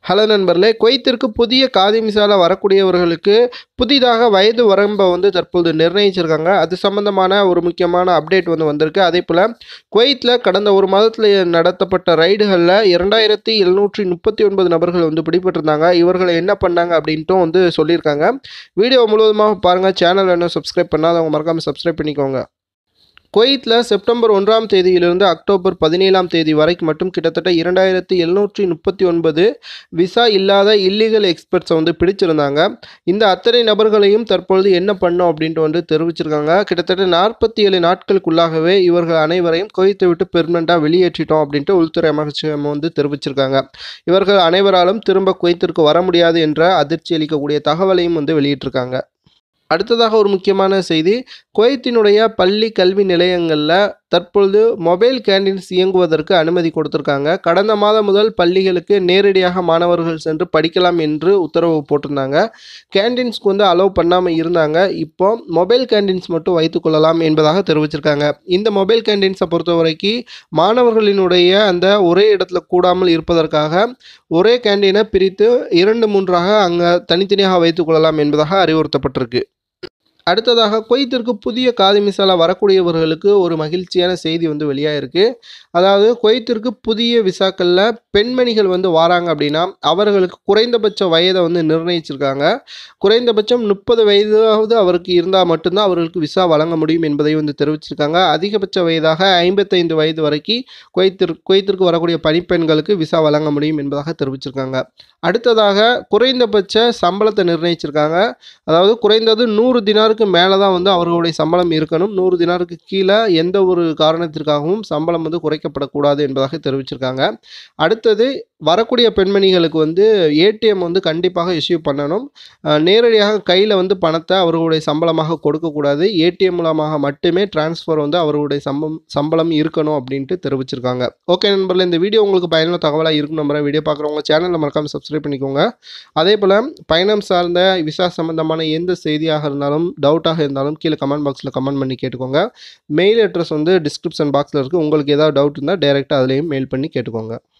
hello நண்பர்களே குவைத்திற்கு புதிய காதி மிசால வரக்கூடியவர்களுக்கு புதிதாக வயது வரம்பை வந்து தற்போது நிர்ணயிச்சிருக்காங்க அது சம்பந்தமான ஒரு முக்கியமான அப்டேட் வந்து வந்திருக்கு அதே போல் குவைத்தில் கடந்த ஒரு மாதத்தில் நடத்தப்பட்ட ரைடுகளில் இரண்டாயிரத்தி எழுநூற்றி முப்பத்தி ஒன்பது நபர்கள் வந்து பிடிபட்டிருந்தாங்க இவர்களை என்ன பண்ணாங்க அப்படின்ட்டும் வந்து சொல்லியிருக்காங்க வீடியோ முழுவதுமாக பாருங்கள் சேனல் என்ன சப்ஸ்கிரைப் பண்ணாதவங்க மறக்காமல் சப்ஸ்கிரைப் பண்ணிக்கோங்க குவைத்தில் செப்டம்பர் ஒன்றாம் தேதியிலிருந்து அக்டோபர் பதினேழாம் தேதி வரைக்கும் மட்டும் கிட்டத்தட்ட இரண்டாயிரத்தி எழுநூற்றி முப்பத்தி ஒன்பது விசா இல்லாத இல்லீகல் எக்ஸ்பர்ட்ஸை வந்து பிடிச்சிருந்தாங்க இந்த அத்தனை நபர்களையும் தற்பொழுது என்ன பண்ணோம் அப்படின்ட்டு வந்து தெரிவிச்சிருக்காங்க கிட்டத்தட்ட நாற்பத்தி ஏழு நாட்களுக்குள்ளாகவே இவர்கள் அனைவரையும் குவைத்தை விட்டு பெர்மனண்ட்டாக வெளியேற்றிட்டோம் அப்படின்ட்டு உள்துறை அமைச்சகம் வந்து தெரிவிச்சிருக்காங்க இவர்கள் அனைவராலும் திரும்ப குவைத்திற்கு வர முடியாது என்ற அதிர்ச்சி அளிக்கக்கூடிய தகவலையும் வந்து வெளியிட்டிருக்காங்க அடுத்ததாக ஒரு முக்கியமான செய்தி குவைத்தினுடைய பள்ளி கல்வி நிலையங்களில் தற்பொழுது மொபைல் கேண்டீன்ஸ் இயங்குவதற்கு அனுமதி கொடுத்துருக்காங்க கடந்த மாதம் முதல் பள்ளிகளுக்கு நேரடியாக மாணவர்கள் சென்று படிக்கலாம் என்று உத்தரவு போட்டிருந்தாங்க கேண்டீன்ஸ்க்கு வந்து அலோவ் பண்ணாமல் இருந்தாங்க இப்போ மொபைல் கேண்டீன்ஸ் மட்டும் வைத்துக்கொள்ளலாம் என்பதாக தெரிவிச்சிருக்காங்க இந்த மொபைல் கேண்டீன்ஸை பொறுத்த வரைக்கும் மாணவர்களினுடைய அந்த ஒரே இடத்துல கூடாமல் இருப்பதற்காக ஒரே கேண்டீனை பிரித்து இரண்டு மூன்றாக அங்கே தனித்தனியாக வைத்துக்கொள்ளலாம் என்பதாக அறிவுறுத்தப்பட்டிருக்கு அடுத்ததாக குவைத்திற்கு புதிய காதி மிசாலா வரக்கூடியவர்களுக்கு ஒரு மகிழ்ச்சியான செய்தி வந்து வெளியாயிருக்கு அதாவது குவைத்திற்கு புதிய விசாக்களில் பெண்மணிகள் வந்து வராங்க அப்படின்னா அவர்களுக்கு குறைந்தபட்ச வயதை வந்து நிர்ணயிச்சிருக்காங்க குறைந்தபட்சம் முப்பது வயதாவது அவருக்கு இருந்தால் மட்டும்தான் அவர்களுக்கு விசா வழங்க முடியும் என்பதை வந்து தெரிவிச்சிருக்காங்க அதிகபட்ச வயதாக ஐம்பத்தைந்து வயது வரைக்கும் குவைத்திற்கு குவைத்திற்கு வரக்கூடிய பணிப்பெண்களுக்கு விசா வழங்க முடியும் என்பதாக தெரிவிச்சிருக்காங்க அடுத்ததாக குறைந்தபட்ச சம்பளத்தை நிர்ணயிச்சிருக்காங்க அதாவது குறைந்தது நூறு தினாருக்கு மேலே தான் வந்து அவர்களுடைய சம்பளம் இருக்கணும் நூறு தினாருக்கு கீழே எந்த ஒரு காரணத்திற்காகவும் சம்பளம் வந்து குறைக்கப்படக்கூடாது என்பதாக தெரிவிச்சிருக்காங்க அடுத்தது வரக்கூடிய பெண்மணிகளுக்கு வந்து ஏடிஎம் வந்து கண்டிப்பாக இஷ்யூ பண்ணணும் அஹ் நேரடியாக கையில் வந்து பணத்தை அவர்களுடைய சம்பளமாக கொடுக்கக்கூடாது ஏடிஎம் மூலமாக மட்டுமே டிரான்ஸ்ஃபர் வந்து அவர்களுடைய சம்பளம் சம்பளம் இருக்கணும் அப்படின்ட்டு தெரிவிச்சிருக்காங்க ஓகே நண்பர்களே இந்த வீடியோ உங்களுக்கு பயனுள்ள தகவலாக இருக்கும் நம்புறேன் வீடியோ பார்க்குறவங்க சேனலில் மறக்காமல் சப்ஸ்கிரைப் பண்ணிக்கோங்க அதே போல் பயணம் சார்ந்த விசா சம்பந்தமான எந்த செய்தியாக இருந்தாலும் டவுட்டாக இருந்தாலும் கீழே கமெண்ட் பாக்ஸில் கமெண்ட் பண்ணி கேட்டுக்கோங்க மெயில் அட்ரஸ் வந்து டிஸ்கிரிப்ஷன் பாக்ஸில் இருக்குது உங்களுக்கு ஏதாவது டவுட் இருந்தால் டைரெக்டாக அதுலேயும் மெயில் பண்ணி கேட்டுக்கோங்க